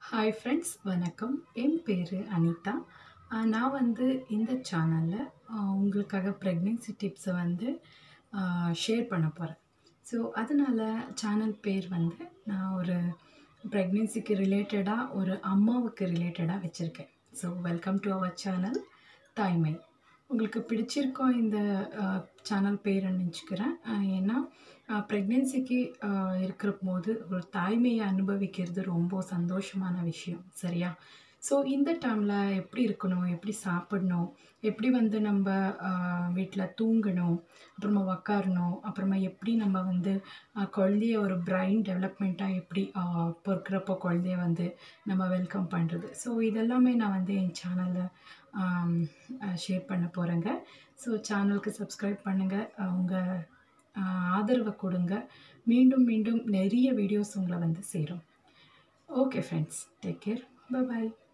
hi friends வணக்கம் என் பேர் அனிதா அஹ் நான் வந்து இந்த சேனலில் உங்களுக்காக ப்ரெக்னென்சி டிப்ஸை வந்து ஷேர் பண்ண போகிறேன் ஸோ அதனால் சேனல் பேர் வந்து நான் ஒரு ப்ரெக்னென்சிக்கு ரிலேட்டடாக ஒரு அம்மாவுக்கு ரிலேட்டடாக வச்சுருக்கேன் so welcome to our channel தாய்மை உங்களுக்கு பிடிச்சிருக்கோம் இந்த சேனல் பேர் நினச்சிக்கிறேன் ஏன்னா ப்ரெக்னென்சிக்கு இருக்கிற போது ஒரு தாய்மையை அனுபவிக்கிறது ரொம்ப சந்தோஷமான விஷயம் சரியா ஸோ இந்த டைமில் எப்படி இருக்கணும் எப்படி சாப்பிடணும் எப்படி வந்து நம்ம வீட்டில் தூங்கணும் அப்புறமா உக்காரணும் அப்புறமா எப்படி நம்ம வந்து ஆஹ், குழந்தைய ஒரு பிரைன் டெவலப்மெண்ட்டாக எப்படி ஆஹ், பிறக்கிறப்போ குழந்தைய வந்து நம்ம வெல்கம் பண்ணுறது ஸோ இதெல்லாமே நான் வந்து என் சேனலில் ஷேர் பண்ண போகிறேங்க ஸோ சேனலுக்கு சப்ஸ்கிரைப் பண்ணுங்கள் உங்கள் ஆதரவை கொடுங்க மீண்டும் மீண்டும் நிறைய வீடியோஸ் உங்களை வந்து சேரும் ஓகே ஃப்ரெண்ட்ஸ் டேக் கேர் பாய்